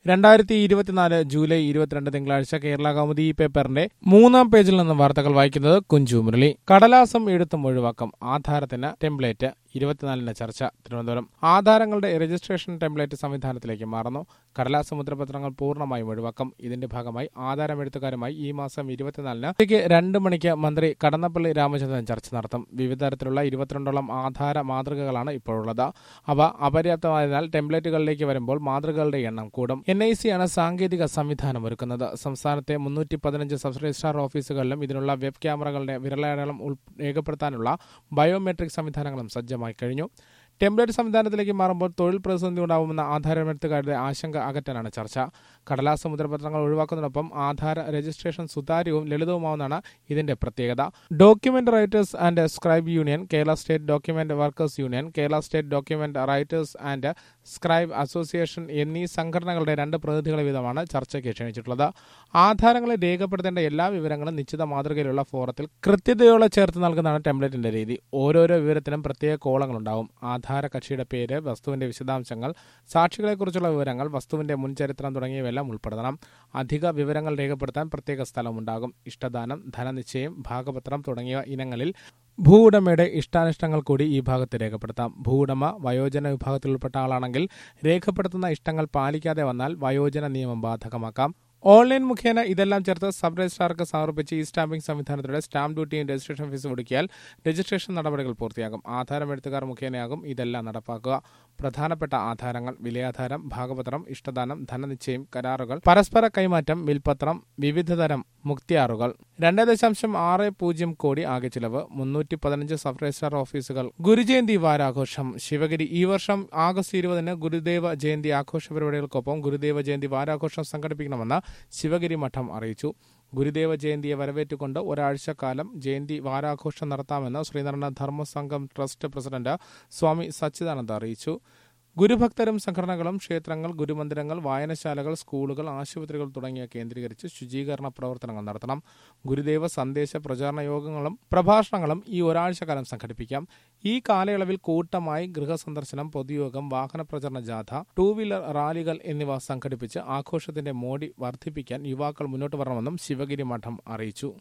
രണ്ടായിരത്തി ഇരുപത്തിനാല് ജൂലൈ ഇരുപത്തിരണ്ട് തിങ്കളാഴ്ച കേരള കൗമുദി പേപ്പറിന്റെ മൂന്നാം പേജിൽ നിന്ന് വാർത്തകൾ വായിക്കുന്നത് കുഞ്ചു മുരളി കടലാസം എഴുത്തും ഒഴിവാക്കും ആധാരത്തിന് ടെംപ്ലേറ്റ് ഇരുപത്തിനാലിന് ചർച്ച തിരുവനന്തപുരം ആധാരങ്ങളുടെ രജിസ്ട്രേഷൻ ടെംപ്ലേറ്റ് സംവിധാനത്തിലേക്ക് മാറുന്നു കടലാസ് മുദ്രപത്രങ്ങൾ പൂർണ്ണമായും ഒഴിവാക്കും ഇതിന്റെ ഭാഗമായി ആധാരം എഴുത്തുകാരുമായി ഈ മാസം ഇരുപത്തിനാലിന് ഉച്ചയ്ക്ക് രണ്ട് മണിക്ക് മന്ത്രി കടന്നപ്പള്ളി രാമചന്ദ്രൻ ചർച്ച നടത്തും വിവിധ തരത്തിലുള്ള ഇരുപത്തിരണ്ടോളം ആധാര മാതൃകകളാണ് ഇപ്പോഴുള്ളത് അവ അപര്യാപ്തമായതിനാൽ ടെംപ്ലേറ്റുകളിലേക്ക് വരുമ്പോൾ മാതൃകകളുടെ എണ്ണം കൂടും എൻ ഐ സി ആണ് സാങ്കേതിക സംവിധാനം ഒരുക്കുന്നത് സംസ്ഥാനത്തെ മുന്നൂറ്റി പതിനഞ്ച് സബ് രജിസ്ട്രാർ ഓഫീസുകളിലും ഇതിനുള്ള വെബ് ക്യാമറകളുടെ വിരലടയാളം ഉൾ- രേഖപ്പെടുത്താനുള്ള ബയോമെട്രിക് സംവിധാനങ്ങളും സജ്ജമായി കഴിഞ്ഞു ടെംപ്ലേറ്റ് സംവിധാനത്തിലേക്ക് മാറുമ്പോൾ തൊഴിൽ പ്രതിസന്ധി ഉണ്ടാവുമെന്ന ആധാരമെഴുത്തുകാരുടെ ആശങ്ക അകറ്റാനാണ് ചർച്ച കടലാസ് മുദ്രപത്രങ്ങൾ ഒഴിവാക്കുന്നതിനൊപ്പം ആധാര രജിസ്ട്രേഷൻ സുതാര്യവും ലളിതവുമാവുന്നതാണ് ഇതിന്റെ പ്രത്യേകത document writers and scribe union Kerala state document workers union Kerala state document writers and scribe association എന്നീ സംഘടനകളുടെ രണ്ട് പ്രതിനിധികളെ വീതമാണ് ചർച്ചയ്ക്ക് ക്ഷണിച്ചിട്ടുള്ളത് ആധാരങ്ങളെ രേഖപ്പെടുത്തേണ്ട എല്ലാ വിവരങ്ങളും നിശ്ചിത മാതൃകയിലുള്ള ഫോറത്തിൽ കൃത്യതയോടെ ചേർത്ത് നൽകുന്നതാണ് ടെംപ്ലേറ്റിന്റെ രീതി ഓരോരോ വിവരത്തിനും പ്രത്യേക കോളങ്ങളുണ്ടാവും ആധാര കക്ഷിയുടെ പേര് വസ്തുവിന്റെ വിശദാംശങ്ങൾ സാക്ഷികളെക്കുറിച്ചുള്ള വിവരങ്ങൾ വസ്തുവിന്റെ മുൻചരിത്രം തുടങ്ങിയവയെല്ലാം ഉൾപ്പെടുത്തണം അധിക വിവരങ്ങൾ രേഖപ്പെടുത്താൻ പ്രത്യേക സ്ഥലമുണ്ടാകും ഇഷ്ടദാനം ധനനിശ്ചയം ഭാഗപത്രം തുടങ്ങിയ ഇനങ്ങളിൽ ഭൂവുടമയുടെ ഇഷ്ടാനിഷ്ടങ്ങൾ കൂടി ഈ ഭാഗത്ത് രേഖപ്പെടുത്താം ഭൂവുടമ വയോജന വിഭാഗത്തിൽ ഉൾപ്പെട്ട ആളാണെങ്കിൽ രേഖപ്പെടുത്തുന്ന ഇഷ്ടങ്ങൾ പാലിക്കാതെ വന്നാൽ വയോജന നിയമം ബാധകമാക്കാം ഓൺലൈൻ മുഖേന ഇതെല്ലാം ചേർത്ത് സബ് രജിസ്ട്രാർക്ക് സമർപ്പിച്ച് ഈ സ്റ്റാമ്പിംഗ് സംവിധാനത്തിലൂടെ സ്റ്റാമ്പ് ഡ്യൂട്ടിയും രജിസ്ട്രേഷൻ ഫീസും ഒടുക്കിയാൽ രജിസ്ട്രേഷൻ നടപടികൾ പൂർത്തിയാകും ആധാരം എഴുത്തുകാർ മുഖേനയാകും ഇതെല്ലാം നടപ്പാക്കുക പ്രധാനപ്പെട്ട ആധാരങ്ങൾ വിലയാധാരം ഭാഗപത്രം ഇഷ്ടദാനം ധനനിശ്ചയം കരാറുകൾ പരസ്പര കൈമാറ്റം വിൽപത്രം വിവിധതരം മുക്തിയാറുകൾ രണ്ട് ദശാംശം ആറ് പൂജ്യം കോടി ആകെ ചിലവ് മുന്നൂറ്റി പതിനഞ്ച് സബ് രജിസ്ട്രാർ ഓഫീസുകൾ ഗുരുജയന്തി വാരാഘോഷം ശിവഗിരി ഈ വർഷം ആഗസ്റ്റ് ഇരുപതിന് ഗുരുദേവ ജയന്തി ആഘോഷ പരിപാടികൾക്കൊപ്പം ഗുരുദേവ ജയന്തി വാരാഘോഷം സംഘടിപ്പിക്കണമെന്ന് ശിവഗിരി മഠം അറിയിച്ചു ഗുരുദേവ ജയന്തിയെ വരവേറ്റുകൊണ്ട് ഒരാഴ്ചക്കാലം ജയന്തി വാരാഘോഷം നടത്താമെന്ന് ശ്രീനാരായണ ധർമ്മസംഘം ട്രസ്റ്റ് പ്രസിഡന്റ് സ്വാമി സച്ചിദാനന്ദ അറിയിച്ചു ഗുരുഭക്തരും സംഘടനകളും ക്ഷേത്രങ്ങൾ ഗുരുമന്ദിരങ്ങൾ വായനശാലകൾ സ്കൂളുകൾ ആശുപത്രികൾ തുടങ്ങിയ കേന്ദ്രീകരിച്ച് ശുചീകരണ പ്രവർത്തനങ്ങൾ നടത്തണം ഗുരുദേവ സന്ദേശ പ്രചാരണ യോഗങ്ങളും പ്രഭാഷണങ്ങളും ഈ ഒരാഴ്ചക്കാലം സംഘടിപ്പിക്കാം ഈ കാലയളവിൽ കൂട്ടമായി ഗൃഹസന്ദർശനം പൊതുയോഗം വാഹന പ്രചരണ ജാഥ ടൂ വീലർ റാലികൾ എന്നിവ സംഘടിപ്പിച്ച് ആഘോഷത്തിന്റെ മോടി വർദ്ധിപ്പിക്കാൻ യുവാക്കൾ മുന്നോട്ട് വരണമെന്നും ശിവഗിരി മഠം അറിയിച്ചു